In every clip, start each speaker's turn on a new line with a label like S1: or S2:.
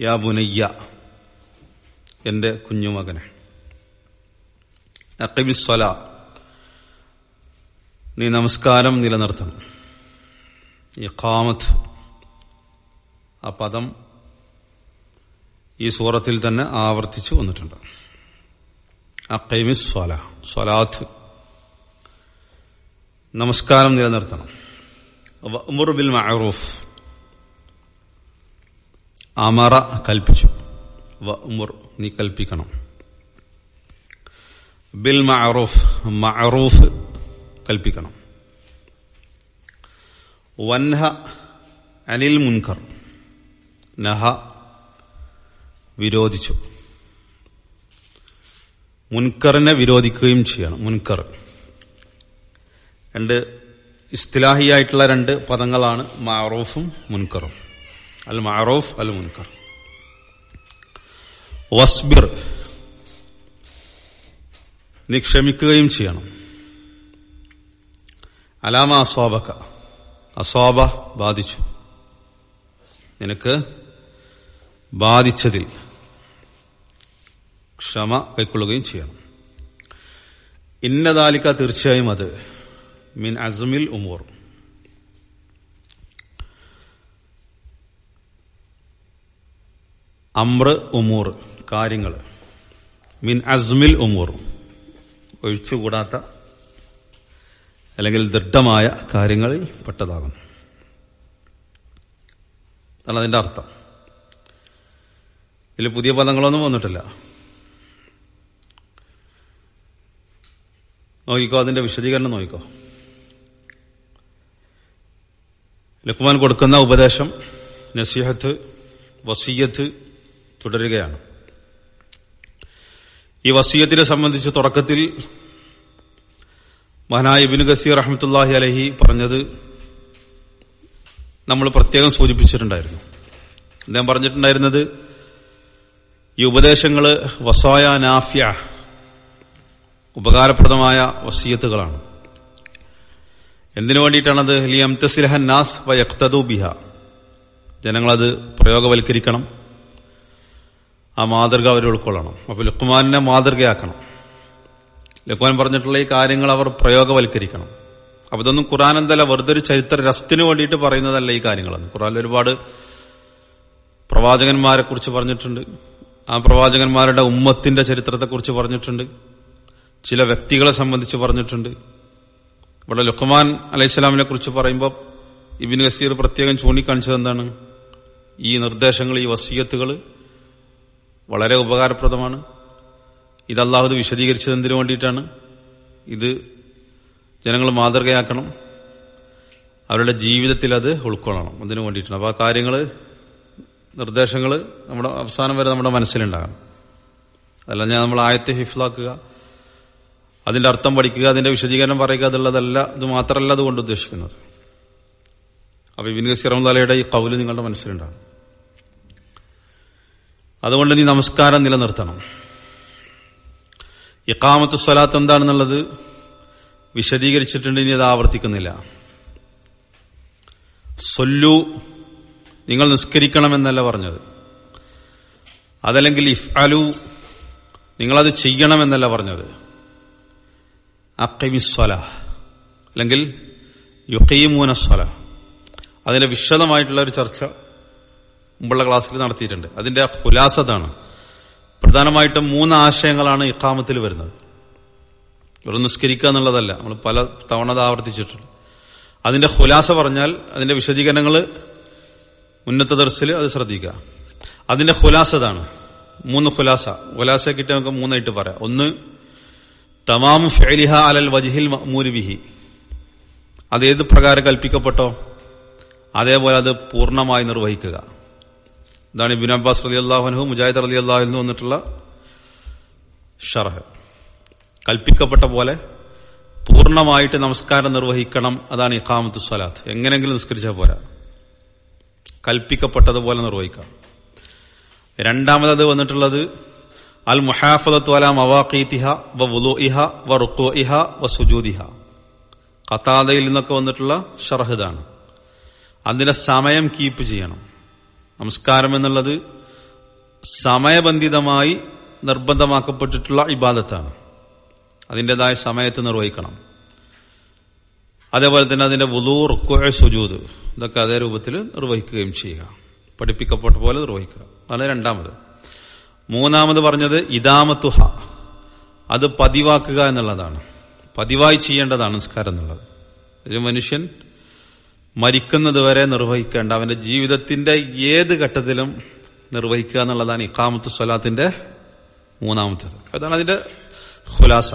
S1: യാ ബുനയ്യ എന്റെ കുഞ്ഞുമകനെ അക്കിബിസ്വല നീ നമസ്കാരം നിലനിർത്തണം ഇഖാമത്ത് ആ പദം ഈ സൂറത്തിൽ തന്നെ ആവർത്തിച്ചു വന്നിട്ടുണ്ട് അക്കൈമിസ് സ്വല സ്വലാത്ത് നമസ്കാരം നിലനിർത്തണം ഉമർ ബിൽ മഅറൂഫ് അമറ കൽപ്പിച്ചു വ ഉമർ നീ കൽപ്പിക്കണം ബിൽ മഅറൂഫ് മഅറൂഫ് കൽപ്പിക്കണം വൻഹ അനിൽ മുൻകർ നഹ വിരോധിച്ചു മുൻകറിനെ വിരോധിക്കുകയും ചെയ്യണം മുൻകർ രണ്ട് ഇസ്തിലാഹിയായിട്ടുള്ള രണ്ട് പദങ്ങളാണ് മാറൂഫും മുൻകറും അൽ മാറൂഫ് അൽ മുൻകർ വസ്ബിർ നീ ക്ഷമിക്കുകയും ചെയ്യണം അലാമ അസ്വാബക്ക അസ്വാബ ബാധിച്ചു നിനക്ക് ബാധിച്ചതിൽ ക്ഷമ കൈക്കൊള്ളുകയും ചെയ്യണം ഇന്നതാലിക്ക തീർച്ചയായും അത് മിൻ അസ്മിൽ ഉമൂർ അമ്ര ഉമൂർ കാര്യങ്ങൾ മിൻ അസ്മിൽ ഉമൂർ ഒഴിച്ചുകൂടാത്ത അല്ലെങ്കിൽ ദൃഢമായ കാര്യങ്ങളിൽ പെട്ടതാകുന്നു അതാണ് അതിന്റെ അർത്ഥം ഇതിൽ പുതിയ പദങ്ങളൊന്നും വന്നിട്ടില്ല നോക്കിക്കോ അതിന്റെ വിശദീകരണം നോക്കിക്കോ ലുക്മാൻ കൊടുക്കുന്ന ഉപദേശം നസീഹത്ത് വസീയത്ത് തുടരുകയാണ് ഈ വസീയത്തിനെ സംബന്ധിച്ച് തുടക്കത്തിൽ മഹാനായ ഇബിൻ ഗസീർ റഹ്മത്തുല്ലാഹി അലഹി പറഞ്ഞത് നമ്മൾ പ്രത്യേകം സൂചിപ്പിച്ചിട്ടുണ്ടായിരുന്നു അദ്ദേഹം പറഞ്ഞിട്ടുണ്ടായിരുന്നത് ഈ ഉപദേശങ്ങള് വസായ നാഫ്യ ഉപകാരപ്രദമായ വസീയത്തുകളാണ് എന്തിനു വേണ്ടിയിട്ടാണത് ലിയംതസിലഹൻ നാസ് വയക്തദു ബിഹ ജനങ്ങളത് പ്രയോഗവൽക്കരിക്കണം ആ മാതൃക അവർ ഉൾക്കൊള്ളണം അപ്പൊ ലുക്കുമാനെ മാതൃകയാക്കണം ലുക്കുമാൻ പറഞ്ഞിട്ടുള്ള ഈ കാര്യങ്ങൾ അവർ പ്രയോഗവൽക്കരിക്കണം അപ്പൊ ഇതൊന്നും ഖുറാൻ എന്തല്ല വെറുതെ ഒരു ചരിത്ര രസത്തിന് വേണ്ടിയിട്ട് പറയുന്നതല്ല ഈ കാര്യങ്ങളെന്ന് ഖുറാനിൽ ഒരുപാട് പ്രവാചകന്മാരെ കുറിച്ച് പറഞ്ഞിട്ടുണ്ട് ആ പ്രവാചകന്മാരുടെ ഉമ്മത്തിന്റെ ചരിത്രത്തെക്കുറിച്ച് പറഞ്ഞിട്ടുണ്ട് ചില വ്യക്തികളെ സംബന്ധിച്ച് പറഞ്ഞിട്ടുണ്ട് ഇവിടെ ലുഖ്മാൻ അലൈഹിസ്ലാമിനെ കുറിച്ച് പറയുമ്പോൾ ഇബിൻ ഗസീർ പ്രത്യേകം ചൂണ്ടിക്കാണിച്ചത് എന്താണ് ഈ നിർദ്ദേശങ്ങൾ ഈ വസീയത്തുകൾ വളരെ ഉപകാരപ്രദമാണ് ഇത് അള്ളാഹുദ് വിശദീകരിച്ചത് എന്തിനു വേണ്ടിയിട്ടാണ് ഇത് ജനങ്ങൾ മാതൃകയാക്കണം അവരുടെ ജീവിതത്തിൽ അത് ഉൾക്കൊള്ളണം അതിനു വേണ്ടിയിട്ടാണ് അപ്പോൾ ആ കാര്യങ്ങൾ നിർദ്ദേശങ്ങൾ നമ്മുടെ അവസാനം വരെ നമ്മുടെ മനസ്സിലുണ്ടാകണം അതല്ല ഞാൻ നമ്മൾ ആയത്തെ ഹിഫ്ലാക്കുക അതിന്റെ അർത്ഥം പഠിക്കുക അതിന്റെ വിശദീകരണം പറയുക അതുള്ളതല്ല ഇത് മാത്രമല്ല അതുകൊണ്ട് ഉദ്ദേശിക്കുന്നത് അപ്പൊ ഇബിൻ ഗസീർ റഹ്മത്തുള്ളാഹിയുടെ ഈ കൗല് നിങ്ങളുടെ മനസ്സിലുണ്ടാകും അതുകൊണ്ട് നീ നമസ്കാരം നിലനിർത്തണം ഇക്കാമത്ത് സ്വലാത്ത് എന്താണെന്നുള്ളത് വിശദീകരിച്ചിട്ടുണ്ട് ഇനി അത് ആവർത്തിക്കുന്നില്ല സൊല്ലു നിങ്ങൾ നിസ്കരിക്കണമെന്നല്ല പറഞ്ഞത് അതല്ലെങ്കിൽ ഇഫ് അലു നിങ്ങളത് ചെയ്യണമെന്നല്ല പറഞ്ഞത് അക്കൈമിസ്വല അല്ലെങ്കിൽ യുക്കീമൂന സ്വല അതിന്റെ വിശദമായിട്ടുള്ള ഒരു ചർച്ച മുമ്പുള്ള ക്ലാസ്സിൽ നടത്തിയിട്ടുണ്ട് അതിന്റെ ഹുലാസതാണ് പ്രധാനമായിട്ടും മൂന്ന് ആശയങ്ങളാണ് ഇക്കാമത്തിൽ വരുന്നത് വെറും നിസ്കരിക്കുക എന്നുള്ളതല്ല നമ്മൾ പല തവണ അത് ആവർത്തിച്ചിട്ടുണ്ട് അതിന്റെ ഹുലാസ പറഞ്ഞാൽ അതിന്റെ വിശദീകരണങ്ങൾ ഉന്നത ദർസിൽ അത് ശ്രദ്ധിക്കുക അതിന്റെ ഹുലാസതാണ് മൂന്ന് ഹുലാസ ഹുലാസ കിട്ടി നമുക്ക് മൂന്നായിട്ട് പറയാം ഒന്ന് തമാമു ഫെലിഹ അലൽ വജിഹിൽ മൂരുബിഹി അത് ഏത് പ്രകാരം കൽപ്പിക്കപ്പെട്ടോ അതേപോലെ അത് പൂർണ്ണമായി നിർവഹിക്കുക ഇതാണ് ഇബിൻ അബ്ബാസ് റലി അള്ളാഹുനഹു മുജാഹിദ് റലി അള്ളാഹുനു വന്നിട്ടുള്ള ഷർഹ് കൽപ്പിക്കപ്പെട്ട പോലെ പൂർണ്ണമായിട്ട് നമസ്കാരം നിർവഹിക്കണം അതാണ് ഇഖാമത്ത് സ്വലാത്ത് എങ്ങനെങ്കിലും നിസ്കരിച്ചാൽ പോരാ കൽപ്പിക്കപ്പെട്ടതുപോലെ നിർവഹിക്കാം രണ്ടാമത് വന്നിട്ടുള്ളത് അൽ മുഹാഫദത്തു അല മവാഖീത്തിഹ വ വുലുഇഹ വ റുക്കുഇഹ വ സുജൂദിഹ ഖത്താദയിൽ നിന്നൊക്കെ വന്നിട്ടുള്ള ഷർഹിദാണ് അതിന്റെ സമയം കീപ്പ് ചെയ്യണം നമസ്കാരം എന്നുള്ളത് സമയബന്ധിതമായി നിർബന്ധമാക്കപ്പെട്ടിട്ടുള്ള ഇബാദത്താണ് അതിൻ്റെതായ സമയത്ത് നിർവഹിക്കണം അതേപോലെ തന്നെ അതിന്റെ വുളൂ റുക്കുഴ സുജൂത് ഇതൊക്കെ അതേ രൂപത്തിൽ നിർവഹിക്കുകയും ചെയ്യുക പഠിപ്പിക്കപ്പെട്ട പോലെ നിർവഹിക്കുക അതാണ് രണ്ടാമത് മൂന്നാമത് പറഞ്ഞത് ഇദാമത്തുഹ അത് പതിവാക്കുക എന്നുള്ളതാണ് പതിവായി ചെയ്യേണ്ടതാണ് നിസ്കാരം എന്നുള്ളത് ഒരു മനുഷ്യൻ മരിക്കുന്നത് വരെ നിർവഹിക്കേണ്ട അവന്റെ ജീവിതത്തിന്റെ ഏത് ഘട്ടത്തിലും നിർവഹിക്കുക എന്നുള്ളതാണ് ഇക്കാമത്ത് സ്വലാത്തിന്റെ മൂന്നാമത്തേത് അതാണ് അതിന്റെ ഖുലാസ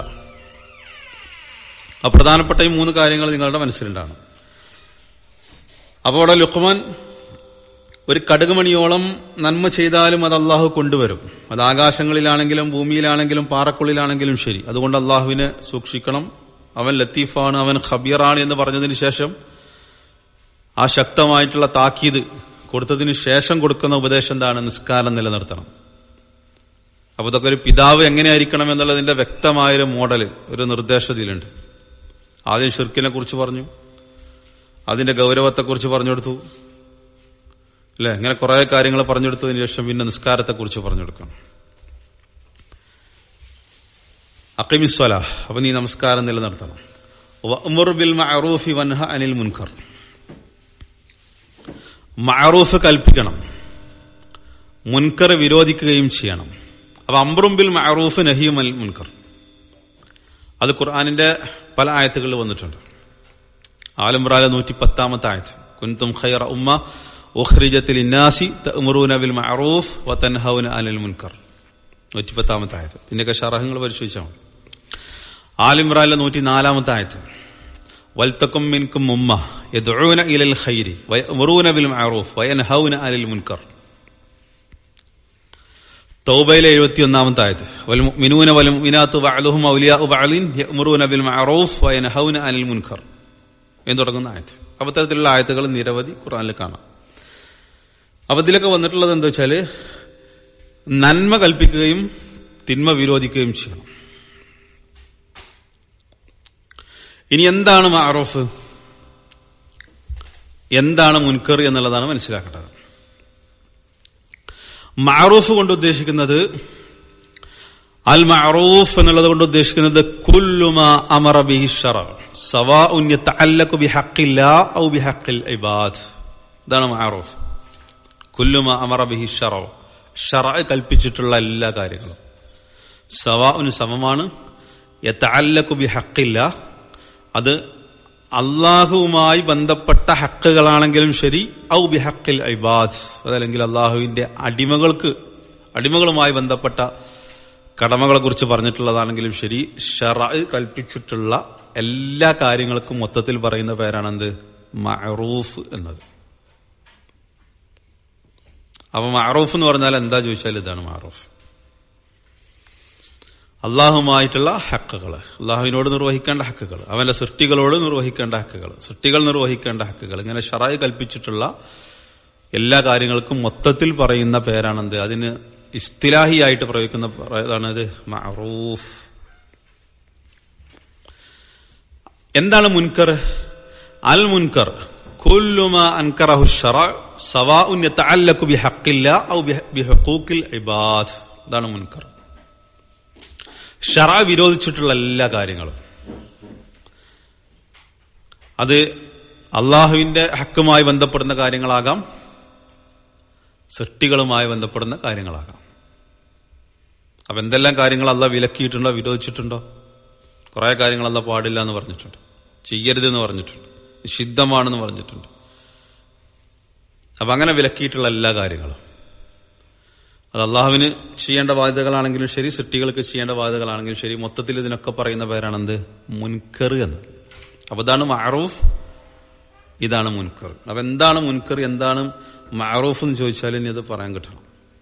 S1: ആ പ്രധാനപ്പെട്ട ഈ മൂന്ന് കാര്യങ്ങൾ നിങ്ങളുടെ മനസ്സിലുണ്ടാണ് അപ്പോൾ അവിടെ ലുക്മാൻ ഒരു കടുകുമണിയോളം നന്മ ചെയ്താലും അത് അള്ളാഹു കൊണ്ടുവരും അത് ആകാശങ്ങളിലാണെങ്കിലും ഭൂമിയിലാണെങ്കിലും പാറക്കുള്ളിലാണെങ്കിലും ശരി അതുകൊണ്ട് അള്ളാഹുവിനെ സൂക്ഷിക്കണം അവൻ ലത്തീഫാണ് അവൻ ഖബീറാണ് എന്ന് പറഞ്ഞതിന് ശേഷം ആ ശക്തമായിട്ടുള്ള താക്കീത് കൊടുത്തതിന് ശേഷം കൊടുക്കുന്ന ഉപദേശം എന്താണ് നിസ്കാരം നിലനിർത്തണം അപ്പൊ ഇതൊക്കെ ഒരു പിതാവ് എങ്ങനെയായിരിക്കണം എന്നുള്ളതിന്റെ വ്യക്തമായൊരു മോഡൽ ഒരു നിർദ്ദേശത്തിലുണ്ട് ആദ്യം ഷിർക്കിനെ കുറിച്ച് പറഞ്ഞു അതിന്റെ ഗൗരവത്തെക്കുറിച്ച് പറഞ്ഞു കൊടുത്തു അല്ലെ ഇങ്ങനെ കുറെ കാര്യങ്ങൾ പറഞ്ഞെടുത്തതിന് ശേഷം പിന്നെ നിസ്കാരത്തെക്കുറിച്ച് പറഞ്ഞെടുക്കണം അക്കിമിസ്വല അപ്പൊ നീ നമസ്കാരം നിലനിർത്തണം വഅ്മുർ ബിൽ മഅറൂഫി വൻഹ അനിൽ മുൻകർ മഅറൂഫ് കൽപ്പിക്കണം മുൻകർ വിരോധിക്കുകയും ചെയ്യണം അപ്പൊ അമ്രും ബിൽ മഅറൂഫ് നഹിയും അൽ മുൻകർ അത് ഖുർആാനിന്റെ പല ആയത്തുകളിൽ വന്നിട്ടുണ്ട് ആലംറാല നൂറ്റി പത്താമത്തെ ആയത്ത് കുൻതും ഖൈറ ഉമ്മ ഉഖ്രിജത്തിൽ ഇന്നാസി തഅ്മുറൂന ബിൽ മഅറൂഫ് വതൻഹൗന അനിൽ മുൻകർ നൂറ്റി പത്താമത്തെ ആയത്ത് ഇതിന്റെയൊക്കെ ഷറഹങ്ങൾ പരിശോധിച്ചാൽ മതി ആലിമ്രാനിലെ നൂറ്റി നാലാമത്തെ ആയത്ത് വൽത്തക്കും മിൻകും ഉമ്മ യദ്ഊന ഇലൽ ഖൈരി വയഅ്മുറൂന ബിൽ മഅറൂഫ് വയൻഹൗന അനിൽ മുൻകർ തൗബയിലെ എഴുപത്തിയൊന്നാമത്തെ ആയത് വൽമുഅ്മിനൂന വൽമുഅ്മിനാത്തു ബഅ്ലുഹും ഔലിയാഉ ബഅ്ലിൻ യഅ്മുറൂന ബിൽ മഅറൂഫ് വയൻഹൗന അനിൽ മുൻകർ എന്ന് തുടങ്ങുന്ന ആയത്ത് അപ്പൊ ഇത്തരത്തിലുള്ള ആയത്തുകൾ നിരവധി ഖുർആനിൽ കാണാം അപ്പൊ ഇതിലൊക്കെ വന്നിട്ടുള്ളത് എന്താ വെച്ചാല് നന്മ കൽപ്പിക്കുകയും തിന്മ വിരോധിക്കുകയും ചെയ്യണം ഇനി എന്താണ് മാറോഫ് എന്താണ് മുൻകർ എന്നുള്ളതാണ് മനസ്സിലാക്കേണ്ടത് മാറൂഫ് കൊണ്ട് ഉദ്ദേശിക്കുന്നത് അൽ മഅറൂഫ് എന്നുള്ളത് കൊണ്ട് ഉദ്ദേശിക്കുന്നത് കുല്ലുമ അമറ ബിഹി ഷറ സവാഉൻ യതഅല്ലഖു ബിഹഖില്ലാ ഔ ബിഹഖിൽ ഇബാദ് ഇതാണ് മഅറൂഫ് കുല്ലുമ അമറ ബിഹി ഷറ ഷറ കൽപ്പിച്ചിട്ടുള്ള എല്ലാ കാര്യങ്ങളും സവാഉന് സമമാണ് യതഅല്ലഖു ബിഹഖില്ല അത് അള്ളാഹുവുമായി ബന്ധപ്പെട്ട ഹക്കുകളാണെങ്കിലും ശരി ഔ ബിഹക്കിൽ ഇബാദ് അതല്ലെങ്കിൽ അള്ളാഹുവിന്റെ അടിമകൾക്ക് അടിമകളുമായി ബന്ധപ്പെട്ട കടമകളെ കുറിച്ച് പറഞ്ഞിട്ടുള്ളതാണെങ്കിലും ശരി ഷറ കൽപ്പിച്ചിട്ടുള്ള എല്ലാ കാര്യങ്ങൾക്കും മൊത്തത്തിൽ പറയുന്ന പേരാണെന്ത് മഅറൂഫ് എന്നത് അപ്പൊ മഅറൂഫ് എന്ന് പറഞ്ഞാൽ എന്താ ചോദിച്ചാൽ ഇതാണ് മഅറൂഫ് അള്ളാഹുമായിട്ടുള്ള ഹക്കുകൾ അള്ളാഹുവിനോട് നിർവഹിക്കേണ്ട ഹക്കുകൾ അവന്റെ സൃഷ്ടികളോട് നിർവഹിക്കേണ്ട ഹക്കുകൾ സൃഷ്ടികൾ നിർവഹിക്കേണ്ട ഹക്കുകൾ ഇങ്ങനെ ഷറായി കൽപ്പിച്ചിട്ടുള്ള എല്ലാ കാര്യങ്ങൾക്കും മൊത്തത്തിൽ പറയുന്ന പേരാണെന്ത് അതിന് ഇസ്തിലാഹിയായിട്ട് പ്രയോഗിക്കുന്ന ഇതാണിത് മഅറൂഫ് എന്താണ് മുൻകർ അൽ മുൻകർ കുല്ലുമ അൻകറഹു ഷറ സവാഉൻ യതഅല്ലഖു ബിഹഖില്ല ഔ ബിഹുഖൂഖിൽ ഇബാദ് ഇതാണ് മുൻകർ ഷറ വിരോധിച്ചിട്ടുള്ള എല്ലാ കാര്യങ്ങളും അത് അള്ളാഹുവിന്റെ ഹക്കുമായി ബന്ധപ്പെടുന്ന കാര്യങ്ങളാകാം സൃഷ്ടികളുമായി ബന്ധപ്പെടുന്ന കാര്യങ്ങളാകാം അപ്പൊ എന്തെല്ലാം കാര്യങ്ങൾ അല്ല വിലക്കിയിട്ടുണ്ടോ വിരോധിച്ചിട്ടുണ്ടോ കുറെ കാര്യങ്ങൾ അല്ല പാടില്ല എന്ന് പറഞ്ഞിട്ടുണ്ട് ചെയ്യരുതെന്ന് പറഞ്ഞിട്ടുണ്ട് നിഷിദ്ധമാണെന്ന് പറഞ്ഞിട്ടുണ്ട് അപ്പൊ അങ്ങനെ വിലക്കിയിട്ടുള്ള എല്ലാ കാര്യങ്ങളും അത് അള്ളാഹുവിന് ചെയ്യേണ്ട ബാധ്യതകളാണെങ്കിലും ശരി സൃഷ്ടികൾക്ക് ചെയ്യേണ്ട ബാധ്യതകളാണെങ്കിലും ശരി മൊത്തത്തിൽ ഇതിനൊക്കെ പറയുന്ന പേരാണെന്ത് മുൻകർ എന്നത് അപ്പൊ ഇതാണ് മഅറൂഫ് ഇതാണ് മുൻകർ അപ്പൊ എന്താണ് മുൻകർ എന്താണ് മഅറൂഫ് എന്ന് ചോദിച്ചാൽ ഇനി അത് പറയാൻ കിട്ടണം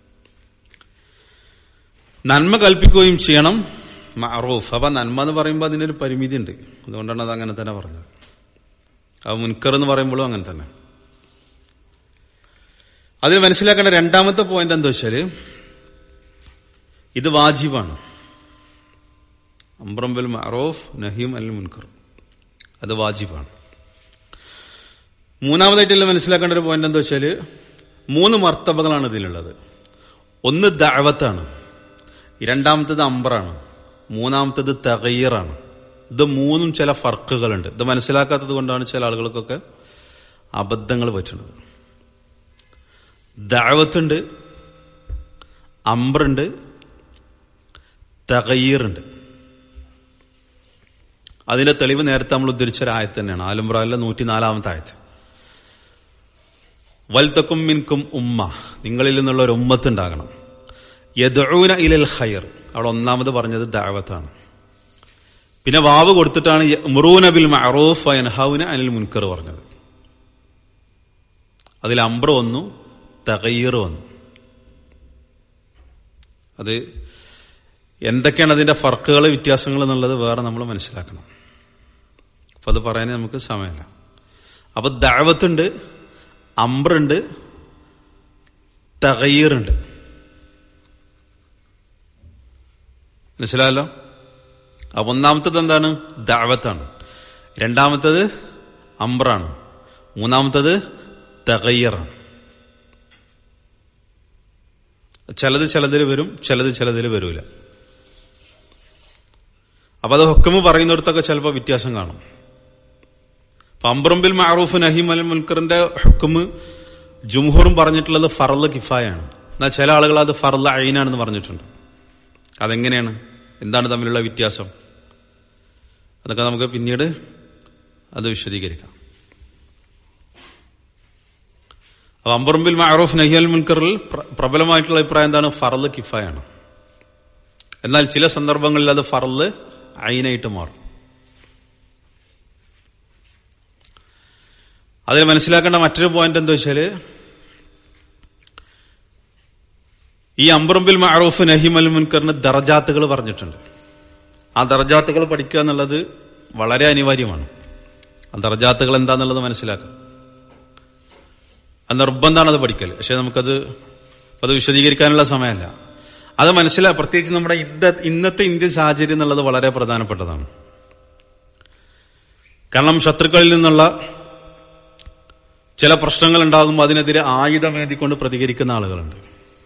S1: നന്മ കൽപ്പിക്കുകയും ചെയ്യണം മഅറൂഫ് അപ്പൊ നന്മ എന്ന് പറയുമ്പോൾ അതിനൊരു പരിമിതി ഉണ്ട് അതുകൊണ്ടാണ് അത് അങ്ങനെ തന്നെ പറഞ്ഞത് അത് മുൻകർ എന്ന് പറയുമ്പോഴും അങ്ങനെ തന്നെ അതിൽ മനസ്സിലാക്കേണ്ട രണ്ടാമത്തെ പോയിന്റ് എന്താ വെച്ചാല് ഇത് വാജിബാണ് അംബ്രംബൽ മറോഫ് നഹീം അൽ മുൻകർ അത് വാജിബാണ് മൂന്നാമതായിട്ടുള്ള മനസ്സിലാക്കേണ്ട ഒരു പോയിന്റ് എന്താ വെച്ചാല് മൂന്ന് മർത്തബകളാണ് ഇതിലുള്ളത് ഒന്ന് ദഅവത്താണ് രണ്ടാമത്തത് അംബറാണ് മൂന്നാമത്തത് തകയ്യറാണ് ഇത് മൂന്നും ചില ഫർക്കുകളുണ്ട് ഇത് മനസ്സിലാക്കാത്തത് കൊണ്ടാണ് ചില ആളുകൾക്കൊക്കെ അബദ്ധങ്ങൾ പറ്റുന്നത് ദഅവത്തുണ്ട് അംബറുണ്ട് തകയ്യറുണ്ട് അതിന്റെ തെളിവ് നേരത്തെ നമ്മൾ ഉദ്ധരിച്ച ഒരു ആയത്ത് തന്നെയാണ് ആലുംബ്രാലിലെ നൂറ്റിനാലാമത്തെ ആയത്ത് വൽത്തക്കും മിൻകും ഉമ്മ നിങ്ങളിൽ നിന്നുള്ള ഒരു ഉമ്മത്ത് ഉണ്ടാകണം യദൂന ഇലൽ ഖൈർ അവിടെ ഒന്നാമത് പറഞ്ഞത് ദാവത്താണ് പിന്നെ വാവ് കൊടുത്തിട്ടാണ് മുറൂന ബിൽ മഅറൂഫ് അൻഹൗന അനിൽ മുൻകർ പറഞ്ഞത് അതിൽ അംബ്ര വന്നു തകയ്യർ വന്നു അത് എന്തൊക്കെയാണ് അതിന്റെ ഫർക്കുകൾ വ്യത്യാസങ്ങൾ എന്നുള്ളത് വേറെ നമ്മൾ മനസ്സിലാക്കണം അപ്പൊ അത് പറയാൻ നമുക്ക് സമയമില്ല അപ്പൊ ദാവത്തുണ്ട് അംബ്രുണ്ട് തകയ്യറുണ്ട് മനസ്സിലായല്ലോ അപ്പൊ ഒന്നാമത്തത് എന്താണ് ദാവത്താണ് രണ്ടാമത്തത് അംബ്രാണ് മൂന്നാമത്തത് തകയ്യറാണ് ചിലത് ചിലതിൽ വരും ചിലത് ചിലതിൽ വരൂല അപ്പൊ അത് ഹുക്കമ് പറയുന്നിടത്തൊക്കെ ചിലപ്പോൾ വ്യത്യാസം കാണും അപ്പൊ അംബ്രംബിൽ മാറൂഫ് നഹീം അൽ മുൽക്കറിന്റെ ഹുക്കമ് ജുംഹൂറും പറഞ്ഞിട്ടുള്ളത് ഫറല് കിഫായാണ് എന്നാൽ ചില ആളുകൾ അത് ഫറല് അയിനാണെന്ന് പറഞ്ഞിട്ടുണ്ട് അതെങ്ങനെയാണ് എന്താണ് തമ്മിലുള്ള വ്യത്യാസം അതൊക്കെ നമുക്ക് പിന്നീട് അത് വിശദീകരിക്കാം അപ്പൊ അംബറുംബിൽ മാറൂഫ് നഹിയൽ മുൻകറിൽ പ്രബലമായിട്ടുള്ള അഭിപ്രായം എന്താണ് ഫറല് കിഫായാണ് എന്നാൽ ചില സന്ദർഭങ്ങളിൽ അത് ഫറല് അയിനായിട്ട് മാറും അതിൽ മനസ്സിലാക്കേണ്ട മറ്റൊരു പോയിന്റ് എന്താ വെച്ചാല് ഈ അംബറുംബിൽ മാറൂഫ് നഹിം അൽ മുൻകറിന് ദർജാത്തുകൾ പറഞ്ഞിട്ടുണ്ട് ആ ദർജാത്തുകൾ പഠിക്കുക എന്നുള്ളത് വളരെ അനിവാര്യമാണ് ആ ദർജാത്തുകൾ എന്താന്നുള്ളത് മനസ്സിലാക്കുക അത് നിർബന്ധമാണ് അത് പഠിക്കൽ പക്ഷെ നമുക്കത് അത് വിശദീകരിക്കാനുള്ള സമയമല്ല അത് മനസ്സിലാ പ്രത്യേകിച്ച് നമ്മുടെ ഇന്നത്തെ ഇന്ത്യൻ സാഹചര്യം എന്നുള്ളത് വളരെ പ്രധാനപ്പെട്ടതാണ് കാരണം ശത്രുക്കളിൽ നിന്നുള്ള ചില പ്രശ്നങ്ങൾ ഉണ്ടാകുമ്പോൾ അതിനെതിരെ ആയുധമേന്തിക്കൊണ്ട് പ്രതികരിക്കുന്ന ആളുകളുണ്ട്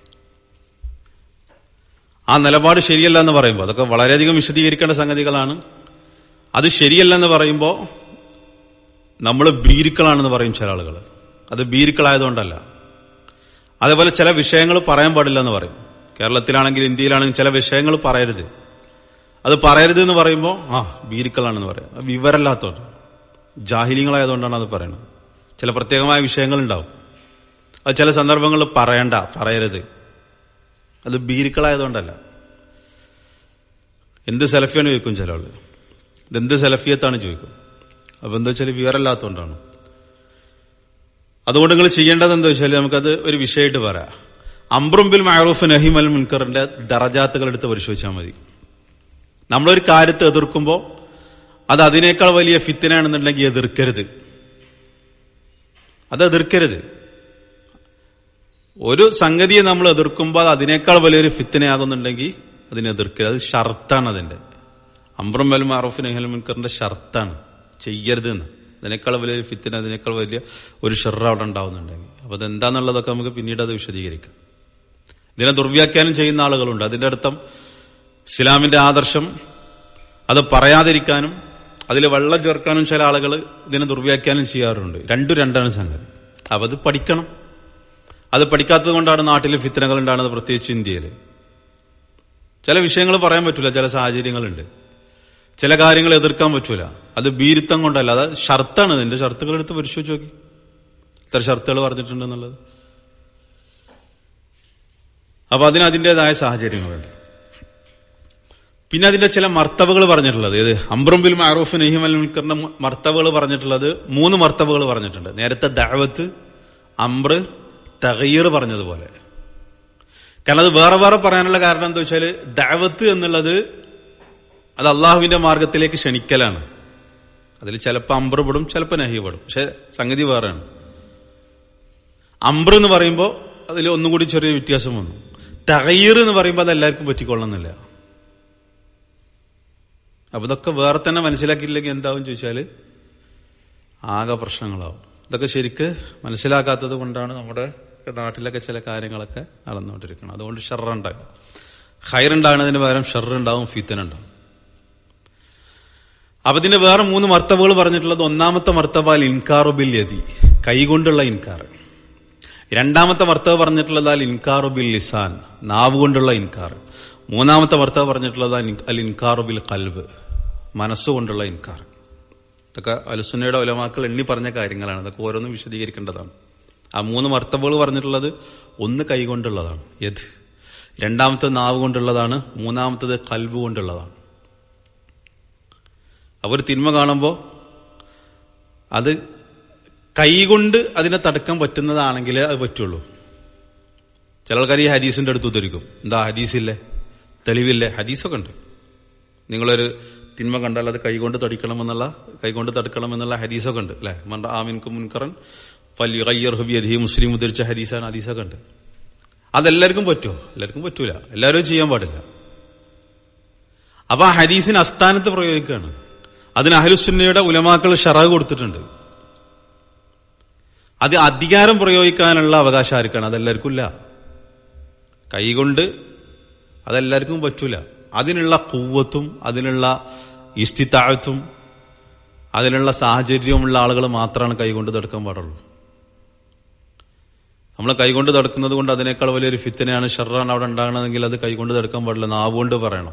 S1: ആ നിലപാട് ശരിയല്ല എന്ന് പറയുമ്പോൾ അതൊക്കെ വളരെയധികം വിശദീകരിക്കേണ്ട സംഗതികളാണ് അത് ശരിയല്ല എന്ന് പറയുമ്പോൾ നമ്മൾ ബീരുക്കളാണെന്ന് പറയും ചില ആളുകൾ അത് ബീരുക്കളായതുകൊണ്ടല്ല അതേപോലെ ചില വിഷയങ്ങൾ പറയാൻ പാടില്ല എന്ന് പറയും കേരളത്തിലാണെങ്കിൽ ഇന്ത്യയിലാണെങ്കിൽ ചില വിഷയങ്ങൾ പറയരുത് അത് പറയരുത് എന്ന് പറയുമ്പോൾ ആ ബീരുക്കളാണെന്ന് പറയാം വിവരമില്ലാത്തതുകൊണ്ട് ജാഹിലിങ്ങളായതുകൊണ്ടാണ് അത് പറയുന്നത് ചില പ്രത്യേകമായ വിഷയങ്ങൾ ഉണ്ടാവും അത് ചില സന്ദർഭങ്ങളിൽ പറയണ്ട പറയരുത് അത് ബീരുക്കളായതുകൊണ്ടല്ല എന്ത് സെലഫിയാണ് ചോദിക്കും ചില ആള് ഇതെന്ത് സെലഫിയത്താണ് ചോദിക്കും അപ്പൊ എന്താ വെച്ചാൽ വിവരമില്ലാത്തതുകൊണ്ടാണ് അതുകൊണ്ട് നിങ്ങൾ ചെയ്യേണ്ടത് എന്താ വെച്ചാൽ നമുക്കത് ഒരു വിഷയമായിട്ട് പറയാം അംബ്രുംബിൽ മഹറൂഫ് നഹിം അൽ മുൻകറിന്റെ ദറജാത്തുകൾ എടുത്ത് പരിശോധിച്ചാൽ മതി നമ്മളൊരു കാര്യത്തെ എതിർക്കുമ്പോൾ അത് അതിനേക്കാൾ വലിയ ഫിത്തിനാണെന്നുണ്ടെങ്കിൽ എതിർക്കരുത് അത് എതിർക്കരുത് ഒരു സംഗതിയെ നമ്മൾ എതിർക്കുമ്പോൾ അത് അതിനേക്കാൾ വലിയൊരു ഫിത്തിനയാകുന്നുണ്ടെങ്കിൽ അതിനെ എതിർക്കരുത് അത് ഷർത്താണ് അതിന്റെ അംബ്രം വൽ മാറൂഫ് നഹൽ മുൻകറിന്റെ ഷർത്താണ് ചെയ്യരുത് എന്ന് അതിനേക്കാൾ വലിയൊരു ഫിത്തിന് അതിനേക്കാൾ വലിയ ഒരു ഷെറ അവിടെ ഉണ്ടാവുന്നുണ്ടെങ്കിൽ അപ്പൊ അതെന്താന്നുള്ളതൊക്കെ നമുക്ക് പിന്നീട് അത് വിശദീകരിക്കാം ഇതിനെ ദുർവ്യാഖ്യാനം ചെയ്യുന്ന ആളുകളുണ്ട് അതിന്റെ അർത്ഥം ഇസ്ലാമിന്റെ ആദർശം അത് പറയാതിരിക്കാനും അതിൽ വെള്ളം ചേർക്കാനും ചില ആളുകൾ ഇതിനെ ദുർവ്യാഖ്യാനം ചെയ്യാറുണ്ട് രണ്ടു രണ്ടാണ് സംഗതി അപ്പൊ അത് പഠിക്കണം അത് പഠിക്കാത്തത് കൊണ്ടാണ് നാട്ടിൽ ഫിത്തനകൾ ഉണ്ടാകുന്നത് പ്രത്യേകിച്ച് ഇന്ത്യയിൽ ചില വിഷയങ്ങൾ പറയാൻ പറ്റില്ല ചില സാഹചര്യങ്ങളുണ്ട് ചില കാര്യങ്ങൾ എതിർക്കാൻ പറ്റൂല അത് ബീരുത്തം കൊണ്ടല്ല അത് ഷർത്താണ് ഇതിന്റെ ഷർത്തുകൾ എടുത്ത് പരിശോധിച്ച് നോക്കി ഇത്ര ഷർത്തുകൾ പറഞ്ഞിട്ടുണ്ട് എന്നുള്ളത് അപ്പൊ അതിന് അതിൻ്റെതായ സാഹചര്യങ്ങളുണ്ട് പിന്നെ അതിന്റെ ചില മർത്തവകൾ പറഞ്ഞിട്ടുള്ളത് ഇത് അംബ്രംബിൽ മാറൂഫ് നഹിം അൽ മുൽക്കറിന്റെ മർത്തവകൾ പറഞ്ഞിട്ടുള്ളത് മൂന്ന് മർത്തവകൾ പറഞ്ഞിട്ടുണ്ട് നേരത്തെ ദാവത്ത് അംബ്ര തകയർ പറഞ്ഞതുപോലെ കാരണം അത് വേറെ വേറെ പറയാനുള്ള കാരണം എന്താ വെച്ചാൽ ദാവത്ത് എന്നുള്ളത് അത് അള്ളാഹുവിന്റെ മാർഗത്തിലേക്ക് ക്ഷണിക്കലാണ് അതിൽ ചിലപ്പോൾ അംബ്ര പെടും ചിലപ്പോൾ നഹി പെടും പക്ഷെ സംഗതി വേറെയാണ് അംബ്ര എന്ന് പറയുമ്പോൾ അതിൽ ഒന്നും കൂടി ചെറിയ വ്യത്യാസം വന്നു തകയർ എന്ന് പറയുമ്പോൾ അത് എല്ലാവർക്കും പറ്റിക്കൊള്ളുന്നില്ല അപ്പൊ ഇതൊക്കെ വേറെ തന്നെ മനസ്സിലാക്കിയില്ലെങ്കിൽ എന്താവും ചോദിച്ചാൽ ആകെ പ്രശ്നങ്ങളാവും ഇതൊക്കെ ശരിക്ക് മനസ്സിലാക്കാത്തത് കൊണ്ടാണ് നമ്മുടെ ഒക്കെ നാട്ടിലൊക്കെ ചില കാര്യങ്ങളൊക്കെ നടന്നുകൊണ്ടിരിക്കണം അതുകൊണ്ട് ഷെറുണ്ടാകുക ഹൈറുണ്ടാകുന്നതിന് പകരം ഷെറുണ്ടാവും ഫിത്തനുണ്ടാവും അപ്പൊ ഇതിന്റെ വേറെ മൂന്ന് മർത്തബുകൾ പറഞ്ഞിട്ടുള്ളത് ഒന്നാമത്തെ മർത്തബ അൽ ഇൻകാറു ബിൽ യതി കൈകൊണ്ടുള്ള ഇൻകാർ രണ്ടാമത്തെ മർത്തബ പറഞ്ഞിട്ടുള്ളത് അൽ ഇൻകാറു ബിൽ ലിസാൻ നാവ് കൊണ്ടുള്ള ഇൻകാർ മൂന്നാമത്തെ മർത്തബ പറഞ്ഞിട്ടുള്ളത് അൽ ഇൻകാറു ബിൽ കൽബ് മനസ്സുകൊണ്ടുള്ള ഇൻകാർ ഇതൊക്കെ അലുസുന്നയുടെ ഒലമാക്കൾ എണ്ണി പറഞ്ഞ കാര്യങ്ങളാണ് ഇതൊക്കെ ഓരോന്നും വിശദീകരിക്കേണ്ടതാണ് ആ മൂന്ന് മർത്തബുകൾ പറഞ്ഞിട്ടുള്ളത് ഒന്ന് കൈകൊണ്ടുള്ളതാണ് യത് രണ്ടാമത്തെ നാവ് കൊണ്ടുള്ളതാണ് മൂന്നാമത്തത് കൽബ് കൊണ്ടുള്ളതാണ് അവർ തിന്മ കാണുമ്പോൾ അത് കൈകൊണ്ട് അതിനെ തടുക്കാൻ പറ്റുന്നതാണെങ്കിൽ അത് പറ്റുള്ളൂ ചില ആൾക്കാർ ഈ ഹദീസിന്റെ അടുത്ത് ഉദ്ധരിക്കും എന്താ ഹദീസില്ലേ തെളിവില്ലേ ഹദീസൊക്കെ ഉണ്ട് നിങ്ങളൊരു തിന്മ കണ്ടാൽ അത് കൈകൊണ്ട് തടിക്കണമെന്നുള്ള കൈകൊണ്ട് തടുക്കണമെന്നുള്ള ഹദീസൊക്കെ ഉണ്ട് അല്ലെ മണ്ട ആമിൻക്ക് മുൻകറൻ ഫല്യുഹബി മുസ്ലിം ഉദ്ധരിച്ച ഹദീസാണ് ഹദീസൊക്കെ ഉണ്ട് അതെല്ലാവർക്കും പറ്റുമോ എല്ലാവർക്കും പറ്റൂല എല്ലാവരും ചെയ്യാൻ പാടില്ല അപ്പൊ ആ ഹദീസിന് അസ്ഥാനത്ത് പ്രയോഗിക്കുകയാണ് അതിന് അഹലുസുന്നയുടെ ഉലമാക്കൾ ഷറാഗ് കൊടുത്തിട്ടുണ്ട് അത് അധികാരം പ്രയോഗിക്കാനുള്ള അവകാശം ആർക്കാണ് അതെല്ലാവർക്കും ഇല്ല കൈകൊണ്ട് അതെല്ലാവർക്കും പറ്റൂല അതിനുള്ള കൂവത്തും അതിനുള്ള ഇസ്തിത്താഴത്തും അതിനുള്ള സാഹചര്യമുള്ള ആളുകൾ മാത്രമാണ് കൈകൊണ്ട് തടുക്കാൻ പാടുള്ളൂ നമ്മൾ കൈകൊണ്ട് തടുക്കുന്നത് കൊണ്ട് അതിനേക്കാൾ വലിയൊരു ഫിത്തനെയാണ് ഷെറാണ് അവിടെ ഉണ്ടാകണമെങ്കിൽ അത് കൈകൊണ്ട് തടുക്കാൻ പാടില്ല നാവുകൊണ്ട് പറയണം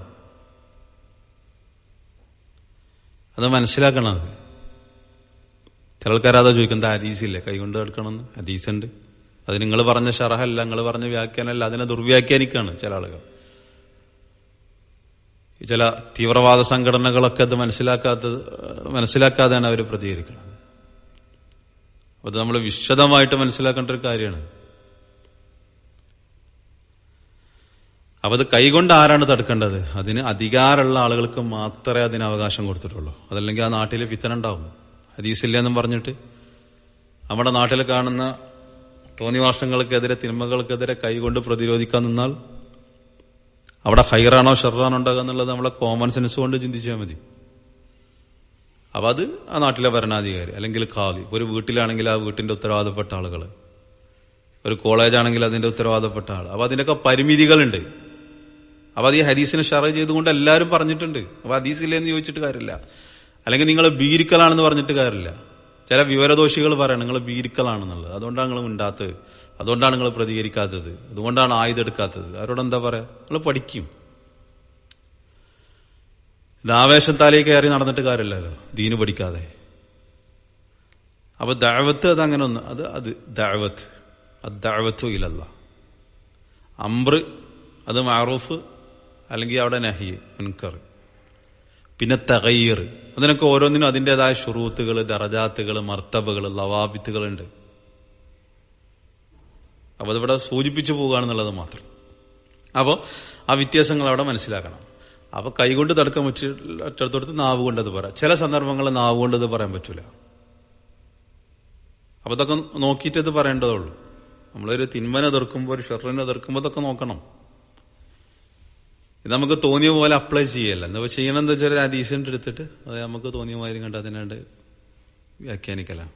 S1: അത് മനസ്സിലാക്കണം അത് ചില ആൾക്കാരതാ ചോദിക്കുന്നത് ഹദീസില്ലേ കൈകൊണ്ട് തടുക്കണമെന്ന് ഹദീസുണ്ട് അത് നിങ്ങൾ പറഞ്ഞ ഷറഹല്ല നിങ്ങൾ പറഞ്ഞ വ്യാഖ്യാനമല്ല അതിനെ ദുർവ്യാഖ്യാനിക്കാണ് ചില ആളുകൾ ചില തീവ്രവാദ സംഘടനകളൊക്കെ അത് മനസ്സിലാക്കാത്തത് മനസ്സിലാക്കാതെയാണ് അവർ പ്രതികരിക്കുന്നത് അത് നമ്മൾ വിശദമായിട്ട് മനസ്സിലാക്കേണ്ട ഒരു കാര്യമാണ് അപ്പൊ അത് കൈകൊണ്ട് ആരാണ് തടുക്കേണ്ടത് അതിന് അധികാരമുള്ള ആളുകൾക്ക് മാത്രമേ അതിന് അവകാശം കൊടുത്തിട്ടുള്ളൂ അതല്ലെങ്കിൽ ആ നാട്ടിൽ ഫിത്തനുണ്ടാവും ഹദീസില്ല എന്നും പറഞ്ഞിട്ട് നമ്മുടെ നാട്ടിൽ കാണുന്ന തോന്നിവാസങ്ങൾക്കെതിരെ തിന്മകൾക്കെതിരെ കൈകൊണ്ട് പ്രതിരോധിക്കാൻ നിന്നാൽ അവിടെ ഹൈറാണോ ഷെറാണോ ഉണ്ടാകുക എന്നുള്ളത് നമ്മളെ കോമൺ സെൻസ് കൊണ്ട് ചിന്തിച്ചാൽ മതി അപ്പൊ അത് ആ നാട്ടിലെ ഭരണാധികാരി അല്ലെങ്കിൽ ഖാദി ഒരു വീട്ടിലാണെങ്കിൽ ആ വീട്ടിന്റെ ഉത്തരവാദപ്പെട്ട ആളുകൾ ഒരു കോളേജ് ആണെങ്കിൽ അതിന്റെ ഉത്തരവാദപ്പെട്ട ആൾ അപ്പൊ അതിനൊക്കെ പരിമിതികളുണ്ട് അപ്പൊ അത് ഈ ഹദീസിനെ ഷറ ചെയ്തുകൊണ്ട് എല്ലാവരും പറഞ്ഞിട്ടുണ്ട് അപ്പൊ ഹദീസില്ലെന്ന് ചോദിച്ചിട്ട് കാര്യമില്ല അല്ലെങ്കിൽ നിങ്ങൾ ബീരിക്കലാണെന്ന് പറഞ്ഞിട്ട് കാര്യമില്ല ചില വിവരദോഷികൾ പറയണം നിങ്ങൾ ബീരിക്കലാണെന്നുള്ളത് അതുകൊണ്ടാണ് നിങ്ങൾ മിണ്ടാത്തത് അതുകൊണ്ടാണ് നിങ്ങൾ പ്രതികരിക്കാത്തത് അതുകൊണ്ടാണ് ആയുധം എടുക്കാത്തത് അവരോട് എന്താ പറയാ നിങ്ങൾ പഠിക്കും ഇത് ആവേശത്താലേക്ക് കയറി നടന്നിട്ട് കാര്യമില്ലല്ലോ ദീന് പഠിക്കാതെ അപ്പൊ ദഴവത്ത് അത് അങ്ങനെ ഒന്ന് അത് അത് ദഴവത്ത് അത് ദഴവത്തു ഇല്ലല്ല അംബ്ര് അത് മാറൂഫ് അല്ലെങ്കിൽ അവിടെ നഹി മുൻകർ പിന്നെ തകയ്യർ അതിനൊക്കെ ഓരോന്നിനും അതിൻ്റെതായ ഷുറൂത്തുകൾ ദറജാത്തുകൾ മർത്തബകൾ ലവാബിത്തുകളുണ്ട് അപ്പൊ അതിവിടെ സൂചിപ്പിച്ചു പോകുകയാണെന്നുള്ളത് മാത്രം അപ്പോൾ ആ വ്യത്യാസങ്ങൾ അവിടെ മനസ്സിലാക്കണം അപ്പൊ കൈകൊണ്ട് തടുക്കാൻ പറ്റിടത്തോടത്ത് നാവ് കൊണ്ട് അത് പറയാം ചില സന്ദർഭങ്ങളിൽ നാവ് കൊണ്ട് അത് പറയാൻ പറ്റൂല അപ്പൊ ഇതൊക്കെ നോക്കിയിട്ട് ഇത് പറയേണ്ടതുള്ളൂ നമ്മളൊരു തിന്മനെ എതിർക്കുമ്പോൾ ഒരു ഷെറിനെ എതിർക്കുമ്പോൾ ഇതൊക്കെ നോക്കണം ഇത് നമുക്ക് തോന്നിയ പോലെ അപ്ലൈ ചെയ്യല്ല എന്താ ചെയ്യണം എന്താ വെച്ചാൽ അഡീസന്റ് എടുത്തിട്ട് അത് നമുക്ക് തോന്നിയ മാതിരി കണ്ട് അതിനാണ്ട് വ്യാഖ്യാനിക്കലാണ്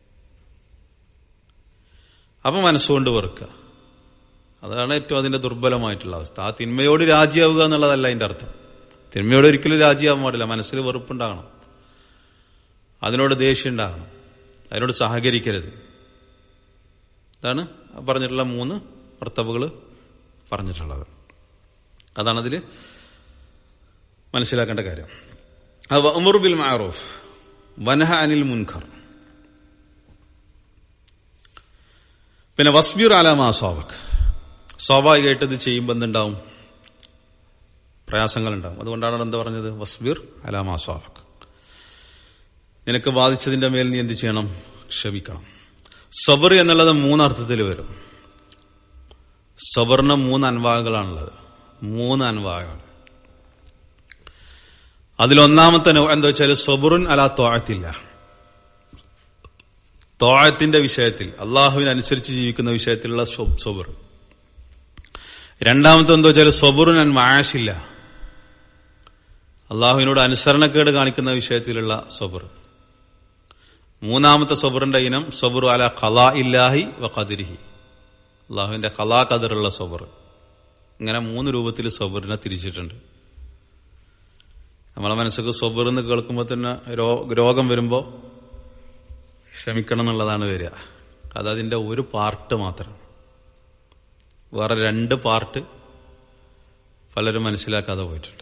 S1: അപ്പൊ മനസ്സുകൊണ്ട് വെറുക്കുക അതാണ് ഏറ്റവും അതിന്റെ ദുർബലമായിട്ടുള്ള അവസ്ഥ ആ തിന്മയോട് രാജിയാവുക എന്നുള്ളതല്ല അതിന്റെ അർത്ഥം തിന്മയോട് ഒരിക്കലും രാജിയാവാൻ പാടില്ല മനസ്സിൽ വെറുപ്പുണ്ടാകണം അതിനോട് ദേഷ്യം ഉണ്ടാകണം അതിനോട് സഹകരിക്കരുത് ഇതാണ് പറഞ്ഞിട്ടുള്ള മൂന്ന് ഭർത്തവുകൾ പറഞ്ഞിട്ടുള്ളത് അതാണ് അതിൽ മനസ്സിലാക്കേണ്ട കാര്യം ഉമർ ബിൽ മാറൂഫ് വനഹ അനിൽ മുൻഖർ പിന്നെ വസ്ബീർ അലാമാ സ്വാവക് സ്വാഭാവികമായിട്ട് ഇത് ചെയ്യുമ്പോൾ എന്തുണ്ടാവും പ്രയാസങ്ങൾ ഉണ്ടാവും അതുകൊണ്ടാണ് എന്താ പറഞ്ഞത് വസ്ബീർ അലാമാ സ്വാവക് നിനക്ക് ബാധിച്ചതിന്റെ മേൽ നീ എന്ത് ചെയ്യണം ക്ഷമിക്കണം സബർ എന്നുള്ളത് മൂന്നർത്ഥത്തിൽ വരും സബറിന് മൂന്ന് അൻവാഗുകളാണുള്ളത് മൂന്ന് അൻവാഗുകൾ അതിലൊന്നാമത്തെ എന്താ വെച്ചാൽ സബറുൻ അലാ തോഴത്തില്ല തോഴത്തിന്റെ വിഷയത്തിൽ അള്ളാഹുവിനനുസരിച്ച് ജീവിക്കുന്ന വിഷയത്തിലുള്ള സൊബർ രണ്ടാമത്തെ എന്താ വെച്ചാൽ സൊബറുൻ അൻ മാഷില്ല അള്ളാഹുവിനോട് അനുസരണക്കേട് കാണിക്കുന്ന വിഷയത്തിലുള്ള സൊബർ മൂന്നാമത്തെ സൊബറിന്റെ ഇനം സൊബറു അല ഖലാ ഇല്ലാഹി വ ഖദിരിഹി അള്ളാഹുവിന്റെ കലാ കതിറുള്ള സബർ ഇങ്ങനെ മൂന്ന് രൂപത്തിൽ സബറിനെ തിരിച്ചിട്ടുണ്ട് നമ്മളെ മനസ്സിക്ക് സബർ എന്ന് കേൾക്കുമ്പോൾ തന്നെ രോഗം വരുമ്പോൾ ക്ഷമിക്കണം എന്നുള്ളതാണ് വരിക അതതിന്റെ ഒരു പാർട്ട് മാത്രം വേറെ രണ്ട് പാർട്ട് പലരും മനസ്സിലാക്കാതെ പോയിട്ടുണ്ട്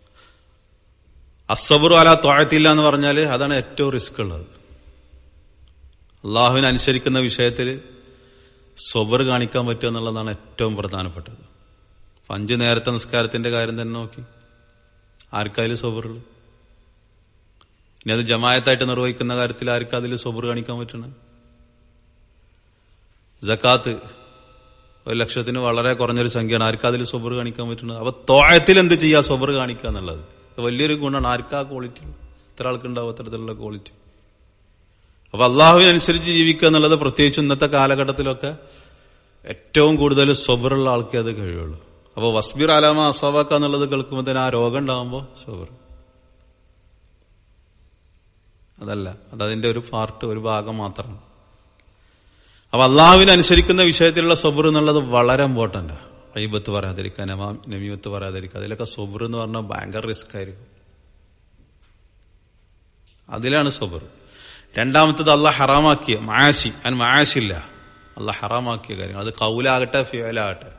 S1: അസബറു അല തോഴത്തില്ല എന്ന് പറഞ്ഞാൽ അതാണ് ഏറ്റവും റിസ്ക് ഉള്ളത് അള്ളാഹുവിനെ അനുസരിക്കുന്ന വിഷയത്തിൽ സ്വബർ കാണിക്കാൻ പറ്റുക എന്നുള്ളതാണ് ഏറ്റവും പ്രധാനപ്പെട്ടത് അഞ്ച് നേരത്തെ നിസ്കാരത്തിന്റെ കാര്യം തന്നെ നോക്കി ആർക്കതിൽ സ്വബറുള്ളു ഇനി അത് ജമായത്തായിട്ട് നിർവഹിക്കുന്ന കാര്യത്തിൽ ആർക്കും അതിൽ സ്വബർ കാണിക്കാൻ പറ്റണേ ജക്കാത്ത് ഒരു ലക്ഷത്തിന് വളരെ കുറഞ്ഞൊരു സംഖ്യയാണ് ആർക്കും അതിൽ സ്വബർ കാണിക്കാൻ പറ്റുന്നത് അപ്പൊ തോഴത്തിൽ എന്ത് ചെയ്യാ സ്വബർ കാണിക്കുക എന്നുള്ളത് വലിയൊരു ഗുണമാണ് ആർക്കാ ക്വാളിറ്റി ഇത്ര ആൾക്കുണ്ടാവും അത്തരത്തിലുള്ള ക്വാളിറ്റി അപ്പൊ അള്ളാഹുവിനനുസരിച്ച് ജീവിക്കുക എന്നുള്ളത് പ്രത്യേകിച്ച് ഇന്നത്തെ കാലഘട്ടത്തിലൊക്കെ ഏറ്റവും കൂടുതൽ സ്വബറുള്ള ആൾക്കേ അത് കഴിയുള്ളൂ അപ്പൊ വസ്ബിർ അലാമ അസവാക്ക എന്നുള്ളത് കേൾക്കുമ്പോൾ തന്നെ ആ രോഗം ഉണ്ടാകുമ്പോൾ സ്വബർ അതല്ല അതതിന്റെ ഒരു പാർട്ട് ഒരു ഭാഗം മാത്രമാണ് അപ്പൊ അള്ളാഹുവിനനുസരിക്കുന്ന വിഷയത്തിലുള്ള സബുർ എന്നുള്ളത് വളരെ ഇമ്പോർട്ടന്റ് അയ്യബത്ത് പറയാതിരിക്കുക നമാ നമീമത്ത് പറയാതിരിക്കുക അതിലൊക്കെ സബുർ എന്ന് പറഞ്ഞാൽ ഭയങ്കര റിസ്ക് ആയിരിക്കും അതിലാണ് സബുർ രണ്ടാമത്തത് അള്ളാഹ് ഹറാമാക്കിയ മായാശി അതിന് മായാശില്ല അള്ളാഹ് ഹറാമാക്കിയ കാര്യങ്ങൾ അത് കൗലാകട്ടെ ഫിയലാകട്ടെ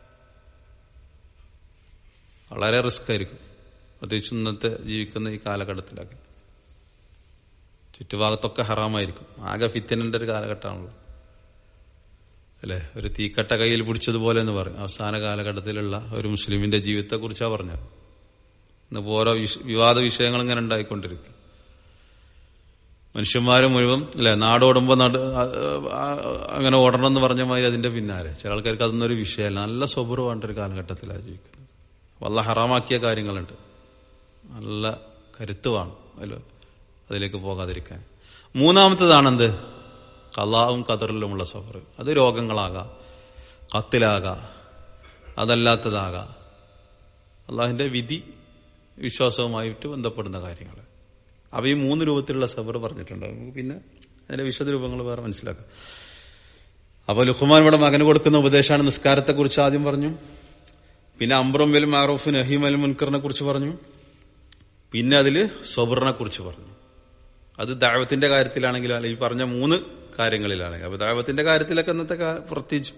S1: വളരെ റിസ്ക് ആയിരിക്കും പ്രത്യേകിച്ച് ഇന്നത്തെ ജീവിക്കുന്ന ഈ കാലഘട്ടത്തിലൊക്കെ ചുറ്റുഭാഗത്തൊക്കെ ഹറാമായിരിക്കും ആകെ ഫിത്തനന്റെ ഒരു കാലഘട്ടമാണല്ലോ അല്ലെ ഒരു തീക്കട്ട കയ്യിൽ പിടിച്ചതുപോലെ എന്ന് പറയും അവസാന കാലഘട്ടത്തിലുള്ള ഒരു മുസ്ലിമിന്റെ ജീവിതത്തെ കുറിച്ചാണ് പറഞ്ഞത് ഇന്നിപ്പോ ഓരോ വിവാദ വിഷയങ്ങൾ ഇങ്ങനെ ഉണ്ടായിക്കൊണ്ടിരിക്കും മനുഷ്യന്മാര് മുഴുവൻ അല്ലെ നാടോടുമ്പോ നട അങ്ങനെ ഓടണം എന്ന് പറഞ്ഞ മാതിരി അതിന്റെ പിന്നാലെ ചില ആൾക്കാർക്ക് അതൊന്നൊരു വിഷയമല്ല നല്ല സ്വബുറ് വേണ്ട ഒരു കാലഘട്ടത്തിലാണ് ജീവിക്കുന്നത് വല്ല ഹറാമാക്കിയ കാര്യങ്ങളുണ്ട് നല്ല കരുത്ത് വേണം അതിൽ അതിലേക്ക് പോകാതിരിക്കാൻ മൂന്നാമത്തതാണെന്ത് കലാവും കതറിലുമുള്ള സഫർ അത് രോഗങ്ങളാകാം കത്തിലാകാം അതല്ലാത്തതാകാം അള്ളാഹിന്റെ വിധി വിശ്വാസവുമായിട്ട് ബന്ധപ്പെടുന്ന കാര്യങ്ങൾ അവ ഈ മൂന്ന് രൂപത്തിലുള്ള സബർ പറഞ്ഞിട്ടുണ്ട് നമുക്ക് പിന്നെ അതിന്റെ വിശദ രൂപങ്ങൾ വേറെ മനസ്സിലാക്കാം അപ്പൊ ലുഹ്മാൻ ഇവിടെ മകന് കൊടുക്കുന്ന ഉപദേശമാണ് നിസ്കാരത്തെക്കുറിച്ച് ആദ്യം പറഞ്ഞു പിന്നെ അമ്പ്രം വെൽ മാറൂഫ് നഹീം അൽ മുൻകറിനെ കുറിച്ച് പറഞ്ഞു പിന്നെ അതില് സബറിനെ കുറിച്ച് പറഞ്ഞു അത് ദാവത്തിന്റെ കാര്യത്തിലാണെങ്കിലും അല്ല ഈ പറഞ്ഞ മൂന്ന് കാര്യങ്ങളിലാണെങ്കിൽ അപ്പൊ ദാവത്തിന്റെ കാര്യത്തിലൊക്കെ ഇന്നത്തെ പ്രത്യേകിച്ചു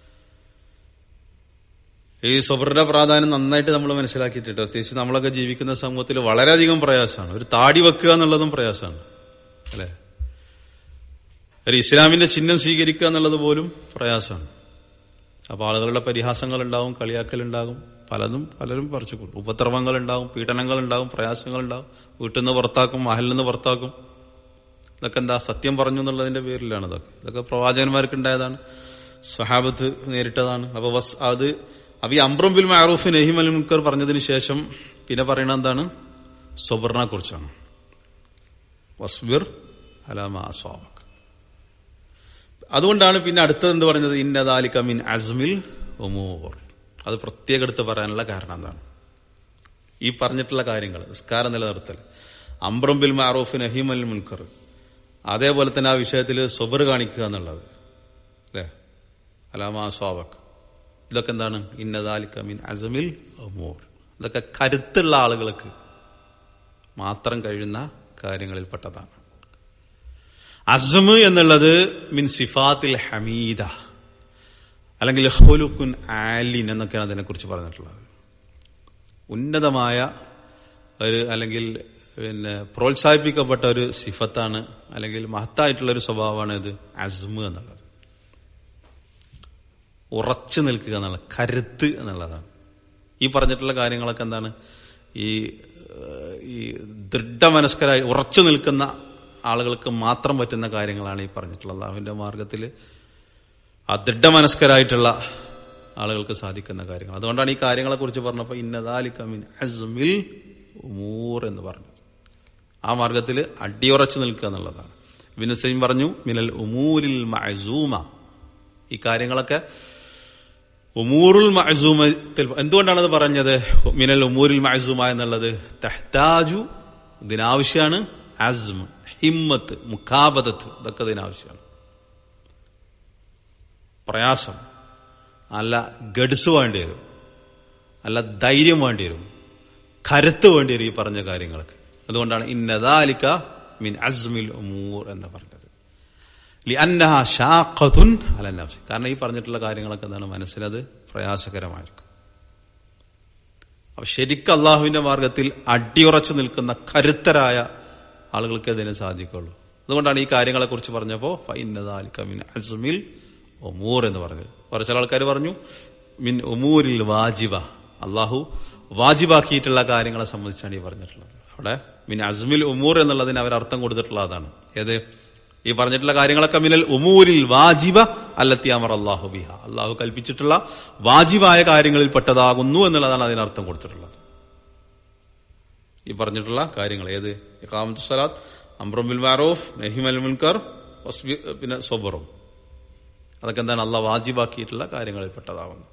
S1: ഈ സബറിന്റെ പ്രാധാന്യം നന്നായിട്ട് നമ്മൾ മനസ്സിലാക്കിയിട്ടുണ്ട് പ്രത്യേകിച്ച് നമ്മളൊക്കെ ജീവിക്കുന്ന സമൂഹത്തിൽ വളരെയധികം പ്രയാസമാണ് ഒരു താടി വെക്കുക എന്നുള്ളതും പ്രയാസമാണ് അല്ലെ ഒരു ഇസ്ലാമിന്റെ ചിഹ്നം സ്വീകരിക്കുക എന്നുള്ളത് പോലും പ്രയാസമാണ് അപ്പൊ ആളുകളുടെ പരിഹാസങ്ങൾ ഉണ്ടാവും കളിയാക്കൽ ഉണ്ടാകും പലതും പലരും പറിച്ചു കൊടുക്കും ഉപദ്രവങ്ങൾ ഉണ്ടാവും പീഡനങ്ങൾ ഉണ്ടാവും പ്രയാസങ്ങൾ ഉണ്ടാവും വീട്ടിൽ നിന്ന് പുറത്താക്കും മഹലിൽ നിന്ന് പുറത്താക്കും ഇതൊക്കെ എന്താ സത്യം പറഞ്ഞു എന്നുള്ളതിന്റെ പേരിലാണ് ഇതൊക്കെ ഇതൊക്കെ പ്രവാചകന്മാർക്ക് ഉണ്ടായതാണ് സ്വഹാബത്ത് നേരിട്ടതാണ് അപ്പൊ വസ് അത് അപ്പൊ ഈ അമ്രം ബിൽ മാറൂഫ് നഹിം അൽ മുൻകർ പറഞ്ഞതിന് ശേഷം പിന്നെ പറയുന്നത് എന്താണ് സൊബറിനെ കുറിച്ചാണ് വസ്ബിർ അലാമ സ്വാബക് അതുകൊണ്ടാണ് പിന്നെ അടുത്തത് എന്ത് പറഞ്ഞത് ഇന്നദാലിക മിൻ അസ്മിൽ ഒമൂർ അത് പ്രത്യേകം എടുത്ത് പറയാനുള്ള കാരണം എന്താണ് ഈ പറഞ്ഞിട്ടുള്ള കാര്യങ്ങൾ നിസ്കാരം നിലനിർത്തൽ അമ്രം ബിൽ മാറൂഫ് നഹീം അൽ മുൻകർ അതേപോലെ തന്നെ ആ വിഷയത്തിൽ സ്വബർ കാണിക്കുക എന്നുള്ളത് അല്ലേ അലാമാ സ്വാബക് ഇതൊക്കെ എന്താണ് ഇന്നദാലിക മിൻ അസമിൽ ഒമൂർ ഇതൊക്കെ കരുത്തുള്ള ആളുകൾക്ക് മാത്രം കഴിയുന്ന കാര്യങ്ങളിൽപ്പെട്ടതാണ് അസമ് എന്നുള്ളത് മിൻ സിഫാത്തിൽ ഹമീദ അല്ലെങ്കിൽ ഹോലുക്കുൻ ആലിൻ എന്നൊക്കെയാണ് അതിനെക്കുറിച്ച് പറഞ്ഞിട്ടുള്ളത് ഉന്നതമായ ഒരു അല്ലെങ്കിൽ പിന്നെ പ്രോത്സാഹിപ്പിക്കപ്പെട്ട ഒരു സിഫത്താണ് അല്ലെങ്കിൽ മഹത്തായിട്ടുള്ള ഒരു സ്വഭാവമാണ് ഇത് അസ്മ് എന്നുള്ളത് ഉറച്ചു നിൽക്കുക എന്നുള്ളത് കരുത്ത് എന്നുള്ളതാണ് ഈ പറഞ്ഞിട്ടുള്ള കാര്യങ്ങളൊക്കെ എന്താണ് ഈ ഈ ദൃഢമനസ്കരായി ഉറച്ചു നിൽക്കുന്ന ആളുകൾക്ക് മാത്രം പറ്റുന്ന കാര്യങ്ങളാണ് ഈ പറഞ്ഞിട്ടുള്ളത് അള്ളാഹുവിന്റെ മാർഗത്തിൽ ആ ദൃഢമനസ്കരായിട്ടുള്ള ആളുകൾക്ക് സാധിക്കുന്ന കാര്യങ്ങൾ അതുകൊണ്ടാണ് ഈ കാര്യങ്ങളെ കുറിച്ച് പറഞ്ഞപ്പോൾ ഇന്നദാലിക്കമിൻ അസ്മിൽ ഉമൂർ എന്ന് പറഞ്ഞത് ആ മാർഗത്തിൽ അടിയുറച്ചു നിൽക്കുക എന്നുള്ളതാണ് ഇബിൻ സൈം പറഞ്ഞു മിനൽ ഉമൂരിൽ മഅസൂമ ഈ കാര്യങ്ങളൊക്കെ ഉമൂറുൽ മഅസൂമത്തിൽ എന്തുകൊണ്ടാണത് പറഞ്ഞത് മിനൽ ഉമൂരിൽ മഅസൂമ എന്നുള്ളത് തെഹ്താജു ഇതിനാവശ്യമാണ് അസ്മ ഹിമ്മത്ത് മുഖാബദത്ത് ഇതൊക്കെ ഇതിനാവശ്യമാണ് പ്രയാസം നല്ല ഗഡ്സ് വേണ്ടി വരും നല്ല ധൈര്യം വേണ്ടി വരും കരുത്ത് വേണ്ടി വരും ഈ പറഞ്ഞ കാര്യങ്ങൾക്ക് അതുകൊണ്ടാണ് ഇന്നദാലിക്ക മിൻ അസ്മിൽ ഉമൂർ എന്ന് പറഞ്ഞത് ലി അന്നഹ ഷാഖത്തുൻ അല നഫ്സി കാരണം ഈ പറഞ്ഞിട്ടുള്ള കാര്യങ്ങളൊക്കെ എന്താണ് മനസ്സിലത് പ്രയാസകരമായിരിക്കും അപ്പൊ ശരിക്കും അള്ളാഹുവിന്റെ മാർഗത്തിൽ അടിയുറച്ചു നിൽക്കുന്ന കരുത്തരായ ആളുകൾക്ക് ഇതിന് സാധിക്കുള്ളൂ അതുകൊണ്ടാണ് ഈ കാര്യങ്ങളെ കുറിച്ച് പറഞ്ഞപ്പോ ഫൈനദാലിക്ക മിൻ അസ്മിൽ ഒമൂർ എന്ന് പറഞ്ഞത് കുറച്ച് ആൾക്കാർ പറഞ്ഞു മിൻ ഉമൂരിൽ വാജിബ അള്ളാഹു വാജിബാക്കിയിട്ടുള്ള കാര്യങ്ങളെ സംബന്ധിച്ചാണ് ഈ പറഞ്ഞിട്ടുള്ളത് അവിടെ മിൻ അസ്മിൽ ഉമൂർ എന്നുള്ളതിന് അവർ അർത്ഥം കൊടുത്തിട്ടുള്ള അതാണ് ഏത് ഈ പറഞ്ഞിട്ടുള്ള കാര്യങ്ങളൊക്കെ മിനൽ ഉമൂരിൽ വാജിബ അല്ലത്തി അമർ അള്ളാഹു ബിഹ അള്ളാഹു കൽപ്പിച്ചിട്ടുള്ള വാജിബായ കാര്യങ്ങളിൽ പെട്ടതാകുന്നു എന്നുള്ളതാണ് അതിനർത്ഥം കൊടുത്തിട്ടുള്ളത് ഈ പറഞ്ഞിട്ടുള്ള കാര്യങ്ങൾ ഏത് ഇഖാമത്ത് സലാത്ത് അംബ്രമിൽ മാറൂഫ് നഹിമൽ മുൻകർ പിന്നെ സൊബറും അതൊക്കെ എന്താണ് അള്ളാഹ് വാജിബാക്കിയിട്ടുള്ള കാര്യങ്ങളിൽ പെട്ടതാകുന്നു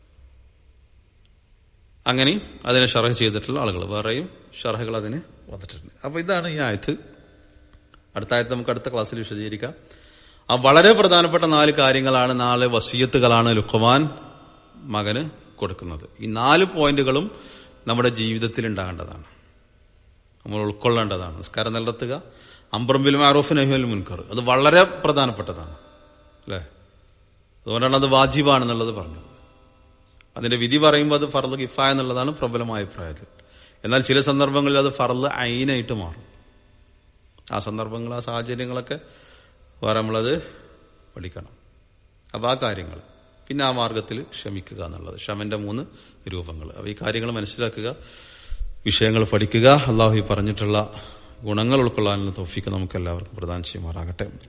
S1: അങ്ങനെ അതിനെ ഷർഹ് ചെയ്തിട്ടുള്ള ആളുകൾ വേറെയും ഷർഹകൾ അതിന് വന്നിട്ടുണ്ട് അപ്പൊ ഇതാണ് ഈ ആയത്ത് അടുത്ത ആയത്ത് നമുക്ക് അടുത്ത ക്ലാസ്സിൽ വിശദീകരിക്കാം ആ വളരെ പ്രധാനപ്പെട്ട നാല് കാര്യങ്ങളാണ് നാല് വസീയത്തുകളാണ് ലുഖ്മാൻ മകന് കൊടുക്കുന്നത് ഈ നാല് പോയിന്റുകളും നമ്മുടെ ജീവിതത്തിൽ ഉണ്ടാകേണ്ടതാണ് നമ്മൾ ഉൾക്കൊള്ളേണ്ടതാണ് നിസ്കാരം നടത്തുക അംബ്രംബിൽ മാറൂഫ് നഹിമൽ മുൻകർ അത് വളരെ പ്രധാനപ്പെട്ടതാണ് അല്ലേ അതുകൊണ്ടാണ് അത് വാജിബാണെന്നുള്ളത് പറഞ്ഞത് അതിന്റെ വിധി പറയുമ്പോൾ അത് ഫർദ് കിഫ എന്നുള്ളതാണ് പ്രബലമായ അഭിപ്രായത്തിൽ എന്നാൽ ചില സന്ദർഭങ്ങളിൽ അത് ഫർദ് ഐനായിട്ട് മാറും ആ സന്ദർഭങ്ങൾ ആ സാഹചര്യങ്ങളൊക്കെ വേറെ നമ്മളത് പഠിക്കണം അപ്പം ആ കാര്യങ്ങൾ പിന്നെ ആ മാർഗത്തിൽ ക്ഷമിക്കുക എന്നുള്ളത് ക്ഷമന്റെ മൂന്ന് രൂപങ്ങൾ അപ്പോൾ ഈ കാര്യങ്ങൾ മനസ്സിലാക്കുക വിഷയങ്ങൾ പഠിക്കുക അള്ളാഹു പറഞ്ഞിട്ടുള്ള ഗുണങ്ങൾ ഉൾക്കൊള്ളാനുള്ള തോഫിക്ക് നമുക്ക് എല്ലാവർക്കും പ്രദാനം ചെയ്യുമാറാകട്ടെ